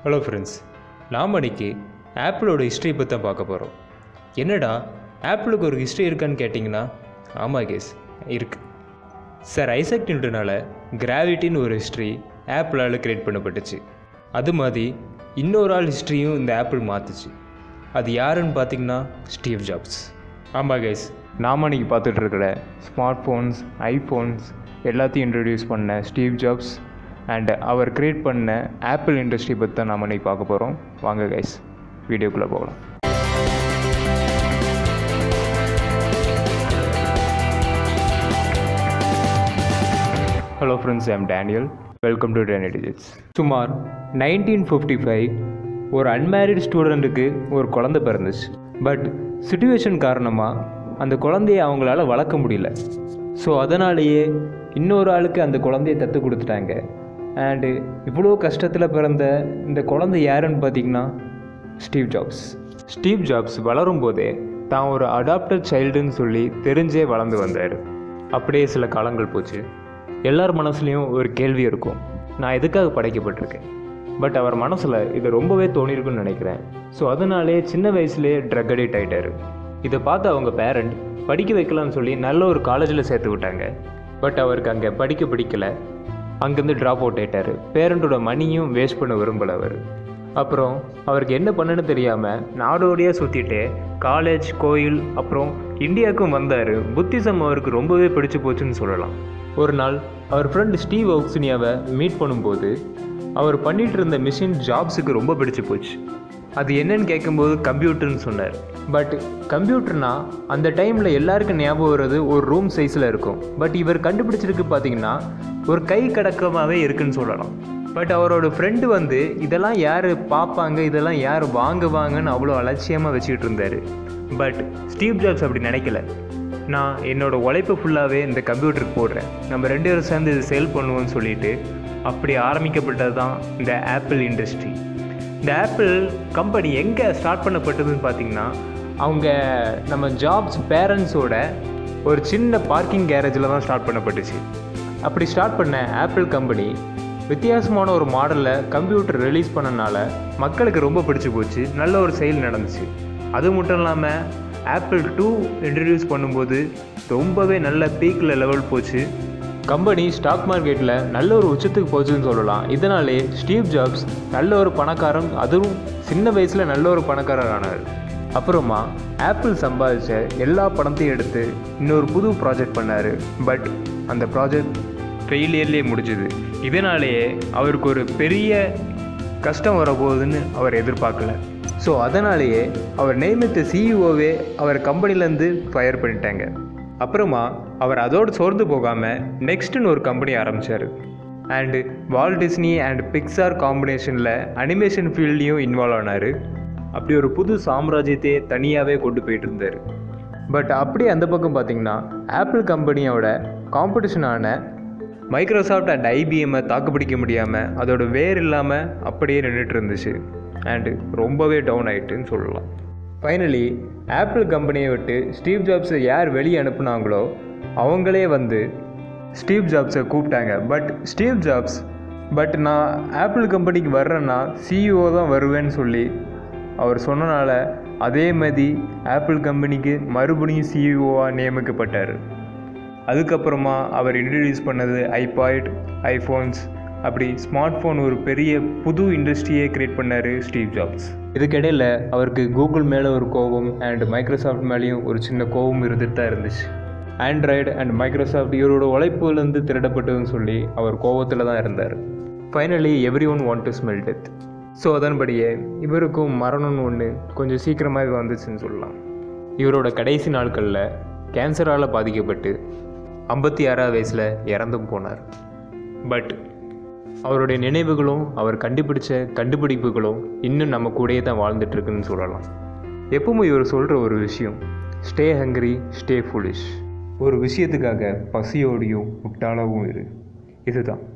hello friends நாம் அன்னைக்கு ஆப்பிளோட history பற்றி தான் பார்க்க போகிறோம் என்னடா ஆப்பிளுக்கு ஒரு ஹிஸ்ட்ரி இருக்கான்னு கேட்டிங்கன்னா ஆமாம் கேஸ் இருக்குது சார் ஐசக் நியூட்டனால் கிராவிட்டின்னு ஒரு ஹிஸ்ட்ரி ஆப்பிளால் கிரியேட் பண்ணப்பட்டுச்சு அது மாதிரி இன்னொரு ஆள் ஹிஸ்ட்ரியும் இந்த ஆப்பிள் மாற்றுச்சு அது யாருன்னு பார்த்தீங்கன்னா ஸ்டீவ் ஜாப்ஸ் ஆமாம் கைஸ் நாம் அன்றைக்கி பார்த்துட்டு இருக்கிற ஸ்மார்ட் ஃபோன்ஸ் ஐஃபோன்ஸ் எல்லாத்தையும் இன்ட்ரடியூஸ் பண்ண ஸ்டீவ் ஜாப்ஸ் அண்ட் அவர் கிரியேட் பண்ண ஆப்பிள் இண்டஸ்ட்ரி பற்றி தான் நாம் அன்றைக்கி பார்க்க போகிறோம் வாங்க கைஸ் வீடியோக்குள்ளே போகலாம் hello friends I'm Daniel welcome to Danny digits சுமார் நைன்டீன் ஃபிஃப்டி ஃபைவ் ஒரு அன்மேரிட் ஸ்டூடெண்ட்டுக்கு ஒரு குழந்தை பிறந்துச்சு பட் சுச்சுவேஷன் காரணமாக அந்த குழந்தைய அவங்களால வளர்க்க முடியல ஸோ அதனாலேயே இன்னொரு ஆளுக்கு அந்த குழந்தைய தத்து கொடுத்துட்டாங்க அண்டு இவ்வளோ கஷ்டத்தில் பிறந்த இந்த குழந்தை யாருன்னு பார்த்தீங்கன்னா ஸ்டீவ் ஜாப்ஸ் ஸ்டீவ் ஜாப்ஸ் வளரும் போதே தான் ஒரு அடாப்டட் சைல்டுன்னு சொல்லி தெரிஞ்சே வளர்ந்து வந்தார் அப்படியே சில காலங்கள் போச்சு எல்லார் மனசுலேயும் ஒரு கேள்வி இருக்கும் நான் எதுக்காக படைக்கப்பட்டிருக்கேன் பட் அவர் மனசில் இது ரொம்பவே தோணியிருக்குன்னு நினைக்கிறேன் ஸோ அதனாலே சின்ன வயசுலேயே ட்ரக் அடிக்ட் ஆகிட்டாரு இதை பார்த்து அவங்க பேரண்ட் படிக்க வைக்கலாம்னு சொல்லி நல்ல ஒரு காலேஜில் சேர்த்து விட்டாங்க பட் அவருக்கு அங்கே படிக்க பிடிக்கல அங்கேருந்து ட்ராப் அவுட் ஆயிட்டார் பேரண்ட்டோட மணியும் வேஸ்ட் பண்ண விரும்பல அவர் அப்புறம் அவருக்கு என்ன பண்ணுன்னு தெரியாமல் நாடோடியாக சுற்றிட்டு காலேஜ் கோயில் அப்புறம் இந்தியாவுக்கும் வந்தார் புத்திசம் அவருக்கு ரொம்பவே பிடிச்சு போச்சுன்னு சொல்லலாம் ஒரு நாள் அவர் ஃப்ரெண்ட் ஸ்டீவ் ஒக்ஸினியாவை மீட் பண்ணும்போது அவர் பண்ணிட்டு இருந்த மிஷின் ஜாப்ஸுக்கு ரொம்ப பிடிச்சு போச்சு அது என்னன்னு கேட்கும்போது கம்ப்யூட்டர்னு சொன்னார் பட் கம்ப்யூட்டர்னா அந்த டைமில் எல்லாருக்கும் ஞாபகம் வர்றது ஒரு ரூம் சைஸில் இருக்கும் பட் இவர் கண்டுபிடிச்சிருக்கு பார்த்தீங்கன்னா ஒரு கை கடக்கமாகவே இருக்குன்னு சொல்லலாம் பட் அவரோட ஃப்ரெண்டு வந்து இதெல்லாம் யார் பார்ப்பாங்க இதெல்லாம் யார் வாங்குவாங்கன்னு அவ்வளோ அலட்சியமாக வச்சுக்கிட்டு இருந்தார் பட் ஸ்டீவ் ஜாப்ஸ் அப்படி நினைக்கல நான் என்னோட உழைப்பு ஃபுல்லாகவே இந்த கம்ப்யூட்டருக்கு போடுறேன் நம்ம ரெண்டு பேரும் சேர்ந்து இது சேல் பண்ணுவோம்னு சொல்லிட்டு அப்படி ஆரம்பிக்கப்பட்டது தான் இந்த ஆப்பிள் இண்டஸ்ட்ரி இந்த ஆப்பிள் கம்பெனி எங்கே ஸ்டார்ட் பண்ணப்பட்டதுன்னு பார்த்தீங்கன்னா அவங்க நம்ம ஜாப்ஸ் பேரண்ட்ஸோட ஒரு சின்ன பார்க்கிங் கேரேஜில் தான் ஸ்டார்ட் பண்ணப்பட்டுச்சு அப்படி ஸ்டார்ட் பண்ண ஆப்பிள் கம்பெனி வித்தியாசமான ஒரு மாடலில் கம்ப்யூட்டர் ரிலீஸ் பண்ணனால மக்களுக்கு ரொம்ப பிடிச்சி போச்சு நல்ல ஒரு செயல் நடந்துச்சு அது மட்டும் இல்லாமல் ஆப்பிள் டூ இன்ட்ரடியூஸ் பண்ணும்போது ரொம்பவே நல்ல பீக்கில் லெவல் போச்சு கம்பெனி ஸ்டாக் மார்க்கெட்டில் நல்ல ஒரு உச்சத்துக்கு போச்சுன்னு சொல்லலாம் இதனாலே ஸ்டீவ் ஜாப்ஸ் நல்ல ஒரு பணக்காரன் அதுவும் சின்ன வயசில் நல்ல ஒரு பணக்காரர் ஆனார் அப்புறமா ஆப்பிள் சம்பாதிச்ச எல்லா பணத்தையும் எடுத்து இன்னொரு புது ப்ராஜெக்ட் பண்ணார் பட் அந்த ப்ராஜெக்ட் ஃபெயிலியர்லேயே முடிஞ்சுது இதனாலேயே அவருக்கு ஒரு பெரிய கஷ்டம் வரப்போகுதுன்னு அவர் எதிர்பார்க்கல ஸோ அதனாலேயே அவர் நியமித்த சிஇஓவே அவர் கம்பெனிலேருந்து ஃபயர் பண்ணிட்டாங்க அப்புறமா அவர் அதோடு சோர்ந்து போகாமல் நெக்ஸ்ட்டுன்னு ஒரு கம்பெனி ஆரம்பித்தார் and Walt Disney and Pixar காம்பினேஷனில் அனிமேஷன் ஃபீல்ட்லேயும் இன்வால்வ் ஆனார் அப்படி ஒரு புது சாம்ராஜ்யத்தையே தனியாகவே கொண்டு போயிட்டு இருந்தார் பட் அப்படியே அந்த பக்கம் பார்த்தீங்கன்னா ஆப்பிள் கம்பெனியோட காம்படிஷனான மைக்ரோசாஃப்ட் அண்ட் ஐபிஎம்மை தாக்குப்பிடிக்க முடியாமல் அதோட வேர் இல்லாமல் அப்படியே நின்றுட்டு இருந்துச்சு அண்டு ரொம்பவே டவுன் ஆகிட்டுன்னு சொல்லலாம் ஃபைனலி ஆப்பிள் கம்பெனியை விட்டு ஸ்டீவ் ஜாப்ஸை யார் வெளியே அனுப்புனாங்களோ அவங்களே வந்து ஸ்டீவ் ஜாப்ஸை கூப்பிட்டாங்க பட் ஸ்டீவ் ஜாப்ஸ் பட் நான் ஆப்பிள் கம்பெனிக்கு வர்றேன்னா சிஇஓ தான் வருவேன்னு சொல்லி அவர் சொன்னனால அதே மாதிரி ஆப்பிள் கம்பெனிக்கு மறுபடியும் சிஇஓவாக நியமிக்கப்பட்டார் அதுக்கப்புறமா அவர் இன்ட்ரடியூஸ் பண்ணது ஐபாய்ட் ஐஃபோன்ஸ் அப்படி ஸ்மார்ட் ஃபோன் ஒரு பெரிய புது இண்டஸ்ட்ரியே க்ரியேட் பண்ணார் ஸ்டீவ் ஜாப்ஸ் இதுக்கிடையில் அவருக்கு கூகுள் மேலே ஒரு கோபம் அண்ட் மைக்ரோசாஃப்ட் மேலேயும் ஒரு சின்ன கோபம் இருந்துட்டு தான் இருந்துச்சு ஆண்ட்ராய்டு அண்ட் மைக்ரோசாஃப்ட் இவரோட உழைப்புலேருந்து திருடப்பட்டதுன்னு சொல்லி அவர் கோபத்தில் தான் இருந்தார் finally every one want to smell death so அதன்படியே இவருக்கும் மரணம்னு ஒன்று கொஞ்சம் சீக்கிரமாகவே வந்துச்சுன்னு சொல்லலாம் இவரோட கடைசி நாட்களில் கேன்சரால் பாதிக்கப்பட்டு ஐம்பத்தி ஆறாவது வயசில் இறந்தும் போனார் பட் அவருடைய நினைவுகளும் அவர் கண்டுபிடிச்ச கண்டுபிடிப்புகளும் இன்னும் நம்ம கூடயே தான் வாழ்ந்துட்டுருக்குன்னு சொல்லலாம் எப்பவும் இவர் சொல்கிற ஒரு விஷயம் ஸ்டே ஹங்கரி ஸ்டே ஃபுலிஷ் ஒரு விஷயத்துக்காக பசியோடையும் முட்டாளாகவும் இரு இதுதான்